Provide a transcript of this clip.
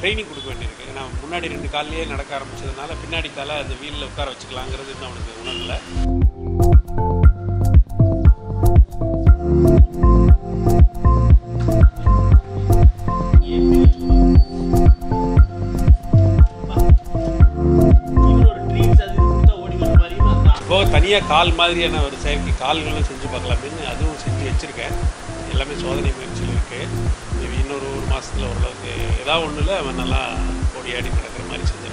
training கொடுக்க வேண்டியிருக்கு ஏன்னா முன்னாடி ரெண்டு கால்லேயே நடக்க ஆரம்பிச்சதுனால பின்னாடி காலை அந்த வீலில் உட்கார வச்சுக்கலாங்கிறது இன்னும் அவனுக்கு உணரல இப்போ தனியாக கால் மாதிரியான ஒரு செயற்கை கால்களும் செஞ்சு பார்க்கலாமேன்னு அதுவும் செஞ்சு வச்சுருக்கேன் எல்லாமே சோதனை முயற்சியில் இருக்குது மேபி இன்னொரு ஒரு மாதத்தில் ஓரளவுக்கு ஏதாவது ஒன்றில் அவன் நல்லா ஓடி ஆடி நடக்கிற மாதிரி செஞ்சு